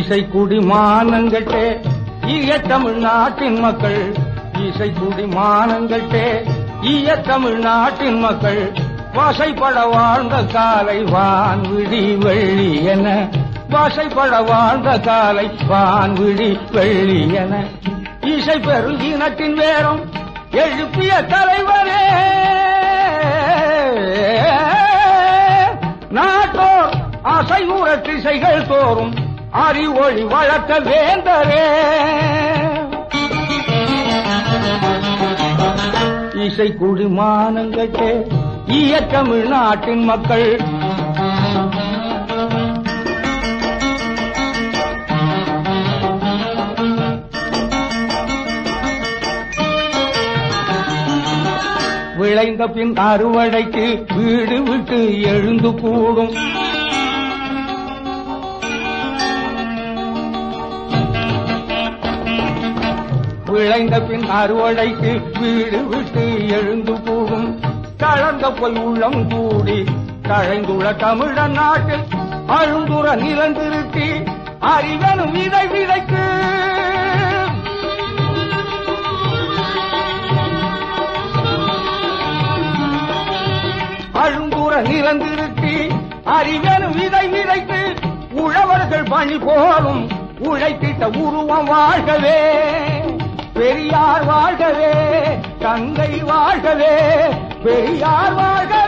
இசைக்குடி மானங்கட்டே ஈய தமிழ்நாட்டின் மக்கள் இசைக்குடி மானங்கட்டே ஈய தமிழ்நாட்டின் மக்கள் வாசைப்பட வாழ்ந்த காலை வான்விழி வெள்ளி என வாசைப்பட வாழ்ந்த காலை வான்விழி வெள்ளி என இசை பெரும் இனத்தின் வேறும் எழுப்பிய தலைவரே நாட்டோர் அசைவுற திசைகள் தோறும் அறிவொளி வளர்த்த வேந்தரே இசை குடிமானங்கட்டே ஈய தமிழ்நாட்டின் மக்கள் விளைந்த பின் அறுவடைக்கு வீடு விட்டு எழுந்து கூடும் விளைந்த பின் அறுவடைக்கு வீடு விட்டு எழுந்து கூடும் கலந்த போய் உள்ளம் கூடி கழைந்துள்ள தமிழ நாட்டில் அழுந்துற நிலந்திருத்தி அறிவனும் இதை விதைக்கு அழுந்துற நிலந்திருத்தி அறிவனும் இதை விதைத்து உழவர்கள் பணி போலும் உழைத்திட்ட உருவம் வாழ்கவே பெரியார் வாழ்கவே தந்தை வாழ்கவே பெரியார் வாழ்க